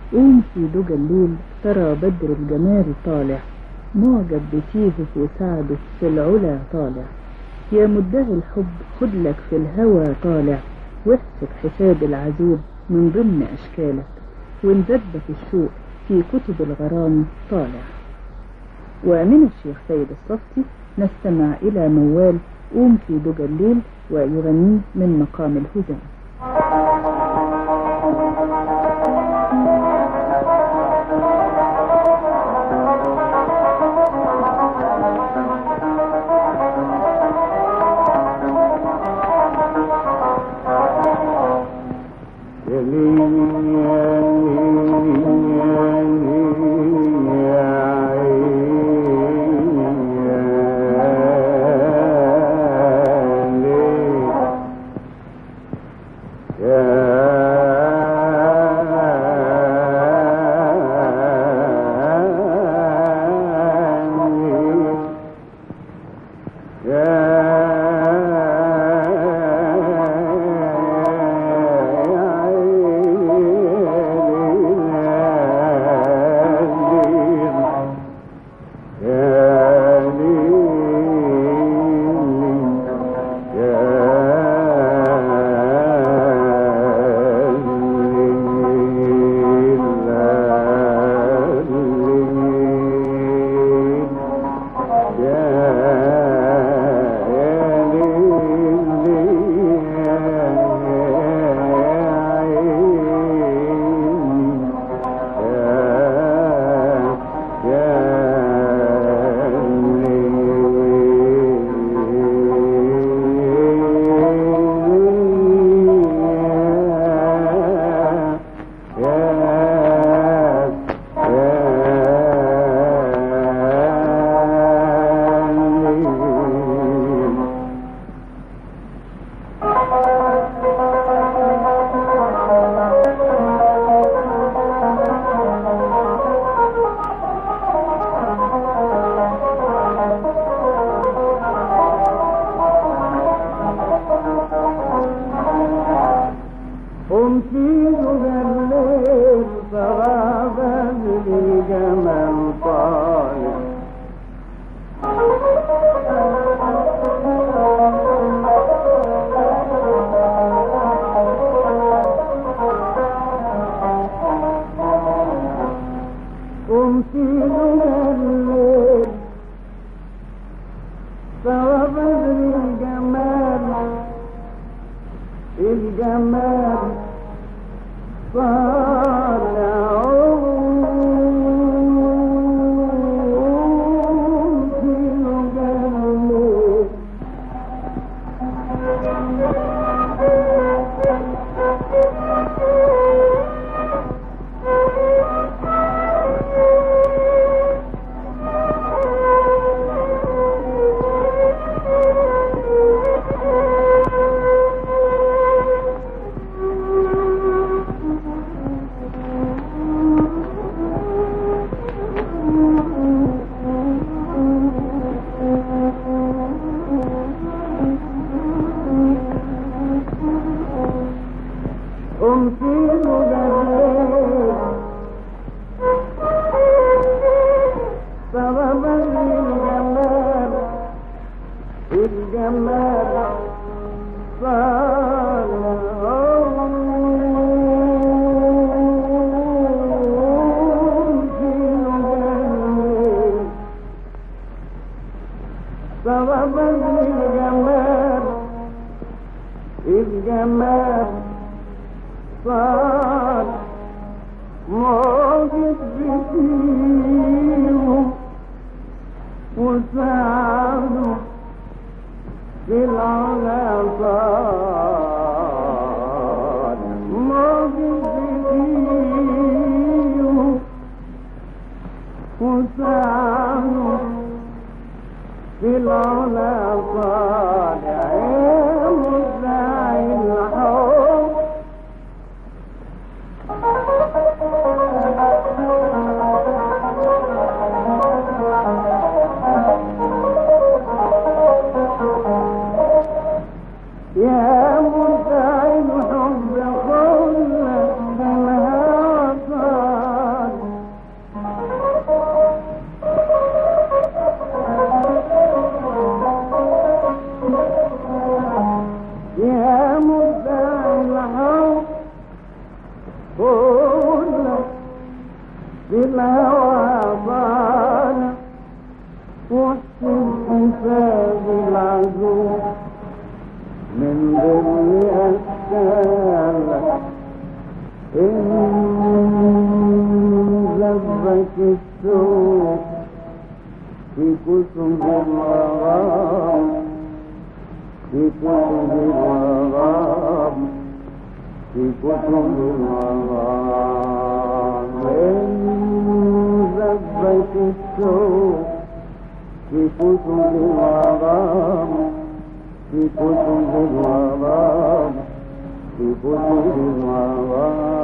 قوم في دجى الليل ترى بدر الجمال طالع معجب بتيهه وسعده في العلا طالع يا مدعي الحب خدلك في الهوى طالع واحسب حساب العذوب من ضمن أشكالك وانذبك الشوق في كتب الغرام طالع ومن الشيخ سيد الصفتي نستمع إلى موال قوم في دجى الليل ويغنيه من مقام الهدى كل بالهوى بان واحسن حساب العزوم من ضمن أشكالك إن زبك السوق في كتب الغرام في كتب الغرام في كتب الغرام إن زبك السوق في كتب الغرام في كتب الغرام في كتب الغرام